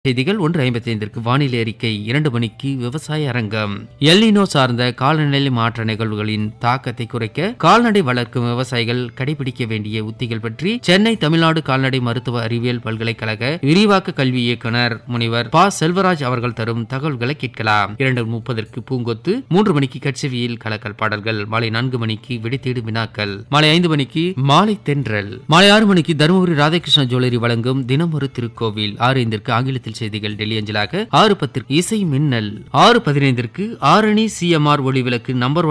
செய்திகள் ஒன்று ஐம்பத்தி ஐந்திற்கு வானிலை அறிக்கை இரண்டு மணிக்கு விவசாய அரங்கம் எல்லினோ சார்ந்த காலநிலை மாற்ற நிகழ்வுகளின் தாக்கத்தை குறைக்க கால்நடை வளர்க்கும் விவசாயிகள் கடைபிடிக்க வேண்டிய உத்திகள் பற்றி சென்னை தமிழ்நாடு கால்நடை மருத்துவ அறிவியல் பல்கலைக்கழக விரிவாக்க கல்வி இயக்குனர் முனைவர் ப செல்வராஜ் அவர்கள் தரும் தகவல்களை கேட்கலாம் இரண்டு முப்பதற்கு பூங்கொத்து மூன்று மணிக்கு கட்செவியில் கலக்கல் பாடல்கள் மாலை நான்கு மணிக்கு விடைத்தேடு வினாக்கள் மாலை ஐந்து மணிக்கு மாலை தென்றல் மாலை ஆறு மணிக்கு தருமபுரி ராதாகிருஷ்ண ஜுவல்லரி வழங்கும் தினம் ஒரு திருக்கோவில் ஆறு ஐந்திற்கு ஆங்கிலத்தில் செய்திகள் டெல்லி அஞ்சலாக ஆறு பத்திற்கு இசை மின்னல் ஆறு பதினைந்திற்கு ஆரணி சிஎம்ஆர் ஒளிவிளக்கு நம்பர் ஒன்